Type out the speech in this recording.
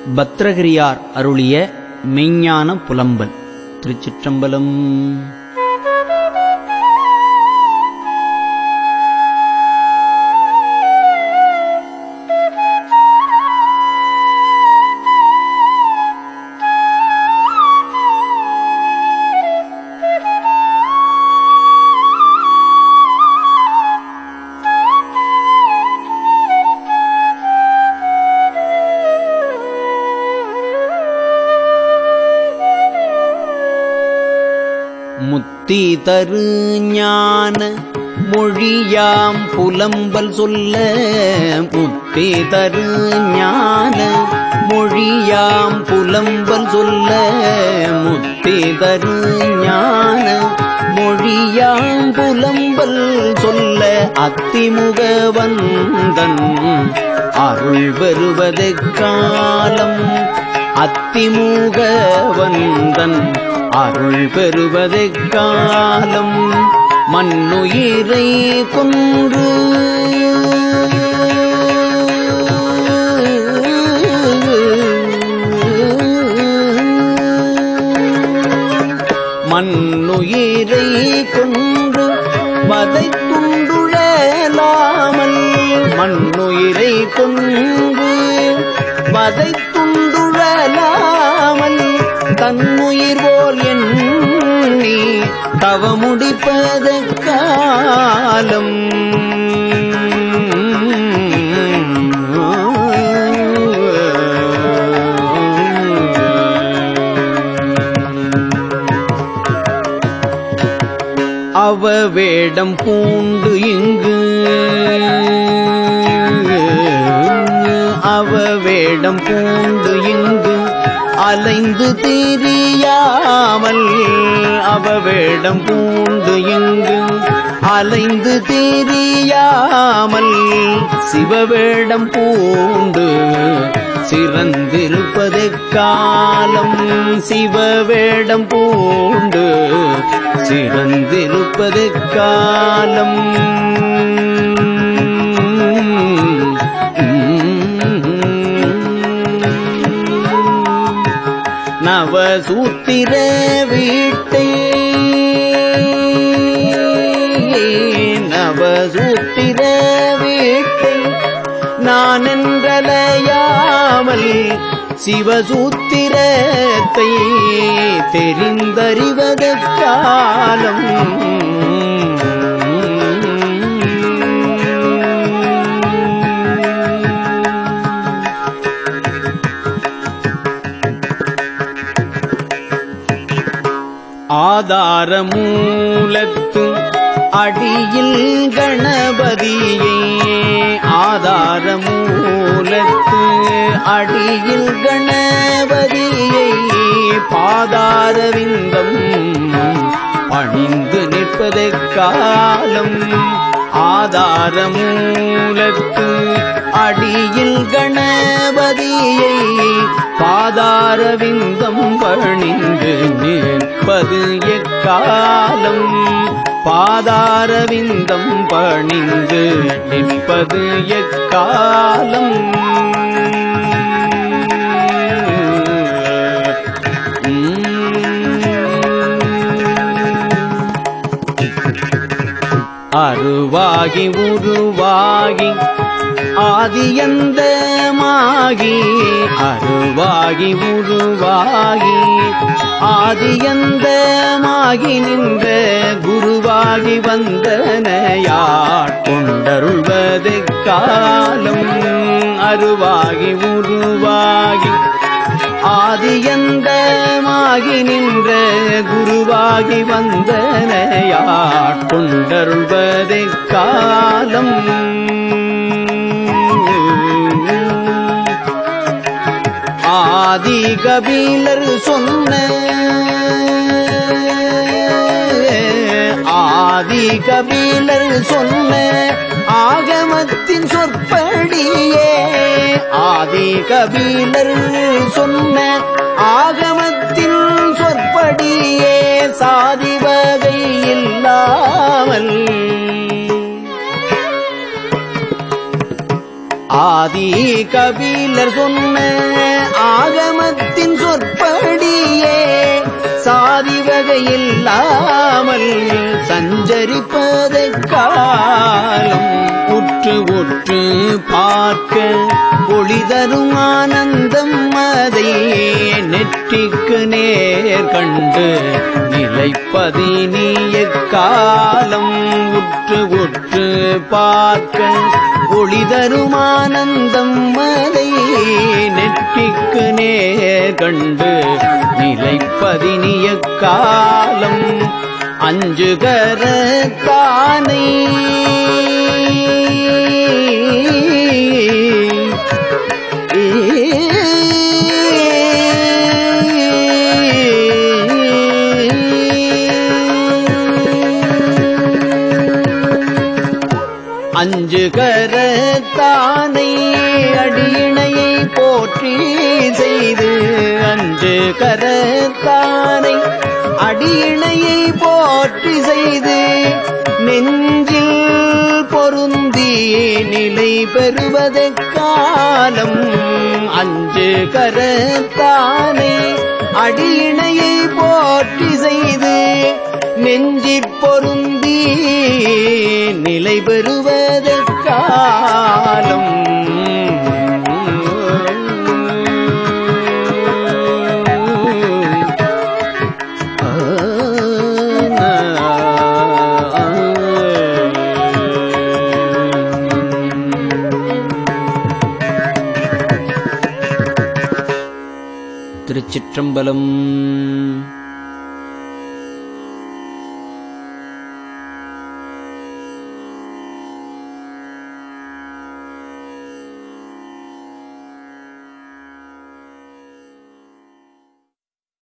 பத்ரகிரியார் அருளிய மெய்ஞான புலம்பல் திருச்சிற்றம்பலம் முத்தி தரு ஞான மொழியாம் புலம்பல் சொல்ல முத்தி தரு ஞான மொழியாம் புலம்பல் சொல்ல முத்தி தரு ஞான மொழியாம் புலம்பல் சொல்ல அத்திமுகவந்தன் அருள் வருவது காலம் அத்திமுகவந்தன் அருள் பெறுவது காலம் மண்ணுயிரை கொன்று மண்ணுயிரை கொன்று வதை துண்டுழலாமல் மண்ணுயிரை கொன்று வதை துண்டுழலாமல் தன்னுயிர் போல் எண்ணி தவமுடிப்பத காலம் அவ வேடம் பூண்டு இங்கு அவ வேடம் பூண்டு இங்கு அலைந்து தெரியாமல் அவ வேடம் பூண்டு இங்கு அலைந்து தெரியாமல் சிவவேடம் பூண்டு சிறந்திருப்பது காலம் சிவவேடம் பூண்டு சிறந்திருப்பது காலம் நவசூத்திர வீட்டை நவசூத்திர வீட்டை நான் என்றலையாமல் சிவசூத்திரத்தை தெரிந்தறிவது காலம் ஆதார மூலத்து அடியில் கணபதியே ஆதார மூலத்து அடியில் கணபதியை பாதார விந்தம் பணிந்து நிற்பது காலம் ஆதார மூலத்து அடியில் கணபதியை பாதார விந்தம் பணிந்து நிற்பது எக்காலம் பாதார விந்தம் பணிந்து நிற்பது எக்காலம் அருவாகி உருவாகி ஆதியந்தமாகி அருவாகி உருவாகி ஆதியந்தமாகி நின்ற குருவாகி வந்தனையாட்கொண்டருள்வது காலம் அருவாகி உருவாகி ஆதியந்தமாகி நின்ற குருவாகி வந்தனையாட்கொண்டருள்வது காலம் ஆதி கபீலர் சொன்ன ஆதி கபீலர் சொன்ன ஆகமத்தின் சொற்படியே ஆதி கபீலர் சொன்ன ஆகமத்தின் சொற்படியே சாதி வகை இல்லாமல் ஆதி கபிலர் சொன்ன ஆகமத்தின் சொற்படியே சாதி வகையில்லாமல் சஞ்சரிப்பதைக் காலம் உற்று உற்று பார்க்க ஒளி தரும் ஆனந்தம் அதை நெற்றிக்கு நேர் கண்டு நிலைப்பதினிய காலம் உற்று உற்று பார்க்க ஒளி தரும் ஆனந்தம் அதை நெற்றிக்கு நேர் கண்டு நிலைப்பதினிய காலம் அஞ்சுகர தானை அஞ்சு கரத்தானை அடியினையை போற்றி செய்து அஞ்சு கரத்தானை அடியினையை போற்றி செய்து நெஞ்சில் பொருந்தி நிலை பெறுவதைக் காலம் அஞ்சு கரத்தானை அடியினையை போற்றி செய்து நெஞ்சிற் பொருந்தி நிலை பெறுவதற்காலம் திருச்சிற்றம்பலம்